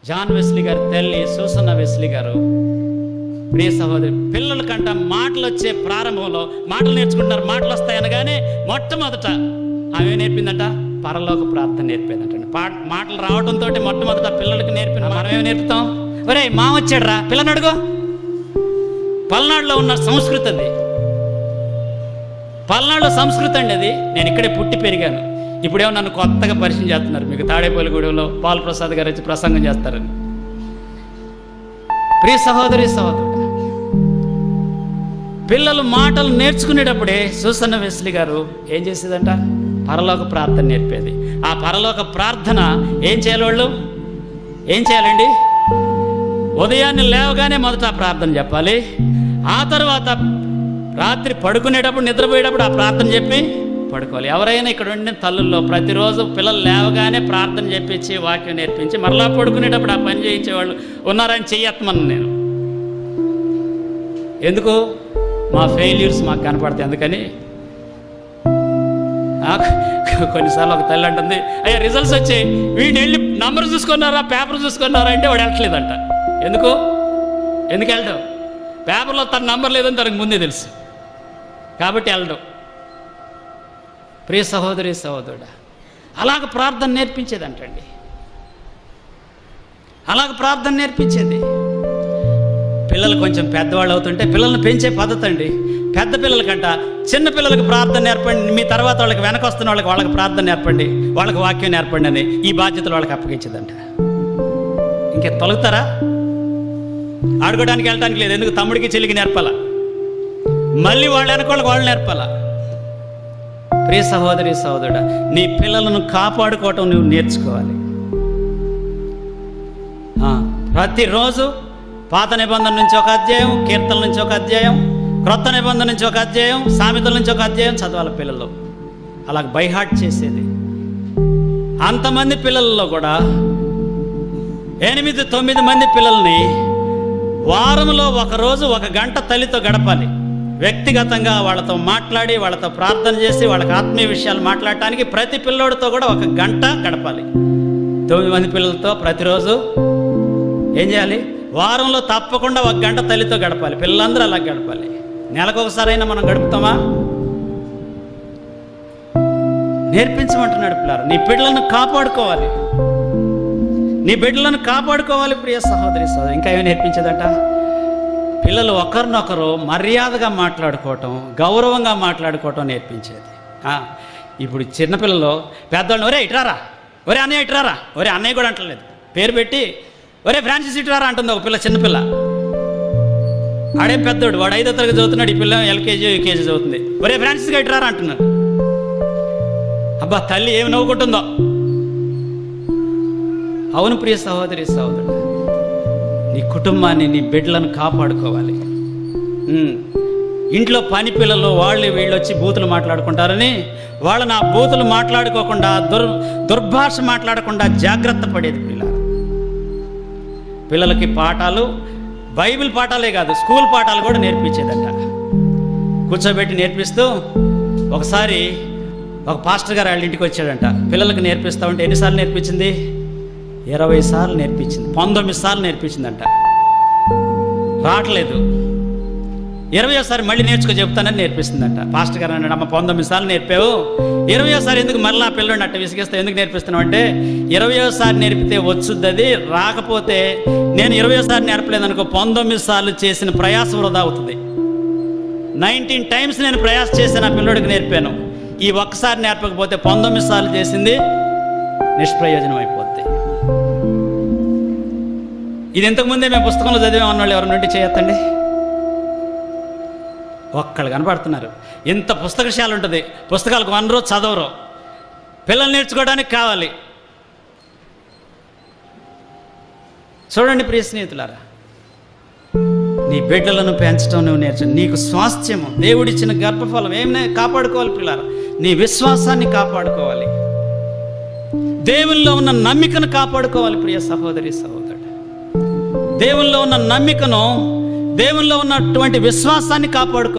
John Wesley గారి తల్లి సూసన్న Wesley గారు ప్రియ సహోదరి పిల్లల కంట మాటలు వచ్చే ప్రారంభంలో మాటలు నేర్చుకుంటున్నారు మాటలు వస్తాయనగానే మొట్టమొదట ఆమె నేర్పిందట పరలోక ప్రార్థన నేర్పిందట పా మాటలు రావడంతో మొట్టమొదట పిల్లలకి నేర్పిన మనం ఏమి నేర్పుతాం ఒరే మా వచ్చాడు రా పిల్లని అడుగు పల్నాడులో ఉన్న సంస్కృతి అది పల్నాడులో సంస్కృతి అండి అది నేను ఇక్కడే పుట్టి పెరిగాను ఇప్పుడేమో నన్ను కొత్తగా పరిచయం చేస్తున్నారు మీకు తాడేపల్లిగూడెంలో పాల్ ప్రసాద్ గారు వచ్చి ప్రసంగం చేస్తారని ప్రియ సహోదరి సహోదరుడు పిల్లలు మాటలు నేర్చుకునేటప్పుడే సూసన్న వెస్లి గారు ఏం చేసేదంట పరలోక ప్రార్థన నేర్పేది ఆ పరలోక ప్రార్థన ఏం చేయాలి వాళ్ళు ఏం చేయాలండి ఉదయాన్నే లేవగానే మొదట ఆ ప్రార్థన చెప్పాలి ఆ తర్వాత రాత్రి పడుకునేటప్పుడు నిద్రపోయేటప్పుడు ఆ ప్రార్థన చెప్పి పడుకోవాలి ఎవరైనా ఇక్కడ ఉండిన తల్లుల్లో ప్రతిరోజు పిల్లలు లేవగానే ప్రార్థన చెప్పించి వాక్యం నేర్పించి మరలా పడుకునేటప్పుడు ఆ పని చేయించేవాళ్ళు ఉన్నారని చెయ్యత్మను నేను ఎందుకు మా ఫెయిల్యూర్స్ మాకు కనపడతాయి అందుకని ఆ, కొన్నిసార్లు ఒక తల్లి అంటుంది అయ్యా రిజల్ట్స్ వచ్చాయి వీడిని వెళ్ళి నంబర్ చూసుకున్నారా పేపర్ చూసుకున్నారా అంటే వాడు వెళ్ళట్లేదంట ఎందుకు ఎందుకు వెళ్ళడం పేపర్లో తన నంబర్ లేదని తనకు ముందే తెలుసు కాబట్టి వెళ్ళడం ప్రియ సహోదరి సహోదరుడా అలాగ ప్రార్థన నేర్పించేదంటండి అలాగ ప్రార్థన నేర్పించేది పిల్లలు కొంచెం పెద్దవాళ్ళు అవుతుంటే పిల్లల్ని పెంచే పద్ధతి అండి పెద్ద పిల్లలకంట చిన్న పిల్లలకి ప్రార్థన నేర్పండి మీ తర్వాత వాళ్ళకి వెనక వస్తున్న వాళ్ళకి వాళ్ళకి ప్రార్థన నేర్పండి వాళ్ళకి వాక్యం నేర్పండి అని ఈ బాధ్యతలు వాళ్ళకి అప్పగించదంట ఇంకే తొలగుతారా ఆడుకోవడానికి వెళ్ళడానికి లేదు ఎందుకు తమ్ముడికి చెల్లికి నేర్పాలా మళ్ళీ వాళ్ళ వెనక వాళ్ళకి వాళ్ళు నేర్పాలా ప్రియ సహోదరి సహోదరుడా నీ పిల్లలను కాపాడుకోవటం నువ్వు నేర్చుకోవాలి ఆ, ప్రతిరోజు పాత నిబంధన నుంచి ఒక అధ్యాయం కీర్తన నుంచి ఒక అధ్యాయం క్రొత్త నిబంధన నుంచి ఒక అధ్యాయం సామెతల నుంచి ఒక అధ్యాయం చదవాలి పిల్లలు అలా బైహార్ట్ చేసేది అంతమంది పిల్లల్లో కూడా ఎనిమిది తొమ్మిది మంది పిల్లల్ని వారంలో ఒక రోజు ఒక గంట తల్లితో గడపాలి వ్యక్తిగతంగా వాళ్ళతో మాట్లాడి వాళ్ళతో ప్రార్థన చేసి వాళ్ళకి ఆత్మీయ విషయాలు మాట్లాడటానికి ప్రతి పిల్లోడితో కూడా ఒక గంట గడపాలి తొమ్మిది మంది పిల్లలతో ప్రతిరోజు ఏం చేయాలి వారంలో తప్పకుండా ఒక గంట తల్లితో గడపాలి పిల్లలందరూ అలా గడపాలి నెలకు ఒకసారైనా మనం గడుపుతామా నేర్పించమంటున్నాడు పిల్లలు నీ బిడ్డలను కాపాడుకోవాలి నీ బిడ్డలను కాపాడుకోవాలి ప్రియ సహోదరి సహోదరి ఇంకా ఏమి నేర్పించేదట పిల్లలు ఒకరినొకరు మర్యాదగా మాట్లాడుకోవటం గౌరవంగా మాట్లాడుకోవటం నేర్పించేది ఆ, ఇప్పుడు చిన్నపిల్లలు పెద్దవాళ్ళు ఒరే ఇట్రారా ఒరే అన్నయ్య ఇట్రారా ఒరే అన్నయ్య కూడా అంటలేదు పేరు పెట్టి ఒరే ఫ్రాన్సిస్ ఇట్రారా అంటుంది ఒక పిల్ల చిన్నపిల్ల ఆడే పెద్దోడు వాడు ఐదో తరగతి చదువుతున్నాడు ఈ పిల్ల ఎల్కేజీ యూకేజీ చదువుతుంది ఒరే ఫ్రాన్సిస్గా ఇట్రారా అంటున్నాడు అబ్బా తల్లి ఏమి నవ్వుకుంటుందో అవును ప్రియ సహోదరి సహోదరుడు నీ కుటుంబాన్ని నీ బిడ్డలను కాపాడుకోవాలి ఉమ్. ఇంట్లో పని పిల్లలు వాళ్ళు వీళ్ళు వచ్చి బూతులు మాట్లాడుకుంటారని వాళ్ళని ఆ బూతులు మాట్లాడుకోకుండా దుర్ దుర్భాష మాట్లాడకుండా జాగ్రత్త పడేది పిల్ల పిల్లలకి పాఠాలు బైబిల్ పాఠాలే కాదు స్కూల్ పాఠాలు కూడా నేర్పించేదంట కూర్చోబెట్టి నేర్పిస్తూ ఒకసారి ఒక పాస్టర్ గారు వాళ్ళ ఇంటికి వచ్చాడంట పిల్లలకు నేర్పిస్తా ఉంటే ఎన్నిసార్లు నేర్పించింది ఇరవై సార్లు నేర్పించింది పంతొమ్మిది సార్లు నేర్పించిందంట రావట్లేదు ఇరవయోసారి మళ్ళీ నేర్చుకో చెప్తానని నేర్పిస్తుందంట పాస్టర్ గారు అన్నాడు అమ్మ పంతొమ్మిది సార్లు నేర్పావు ఇరవయోసారి ఎందుకు మళ్ళీ ఆ పిల్లని అట్ట విసిగిస్తావు ఎందుకు నేర్పిస్తున్నావు అంటే ఇరవయోసారి నేర్పితే వచ్చుద్ది అది రాకపోతే నేను ఇరవయోసారి నేర్పలేదు అనుకో పంతొమ్మిది సార్లు చేసిన ప్రయాసం వృధా అవుతుంది నైన్టీన్ టైమ్స్ నేను ప్రయాస చేసి నా పిల్లోడికి నేర్పాను ఈ ఒక్కసారి నేర్పకపోతే పంతొమ్మిది సార్లు చేసింది నిష్ప్రయోజనం అయిపోద్ది ఇది ఇంతకుముందే మేము పుస్తకంలో చదివాం అన్నవాళ్ళు ఎవరి నుండి చేయొద్దండి ఒక్కళ్ళు కనపడుతున్నారు ఇంత పుస్తకశాల ఉంటుంది పుస్తకాలకు వన్ రోజు చదవరు పిల్లలు నేర్చుకోవడానికి కావాలి చూడండి ప్రియ స్నేహితులారా నీ బిడ్డలను పెంచడం నువ్వు నేర్చు నీకు స్వాస్థ్యము దేవుడిచ్చిన గర్భఫలం ఏమైనా కాపాడుకోవాలి పిల్లలు నీ విశ్వాసాన్ని కాపాడుకోవాలి దేవుల్లో ఉన్న నమ్మికను కాపాడుకోవాలి ప్రియ సహోదరి సహోదరుడు దేవుల్లో ఉన్న నమ్మికను దేవుల్లో ఉన్నటువంటి విశ్వాసాన్ని కాపాడుకో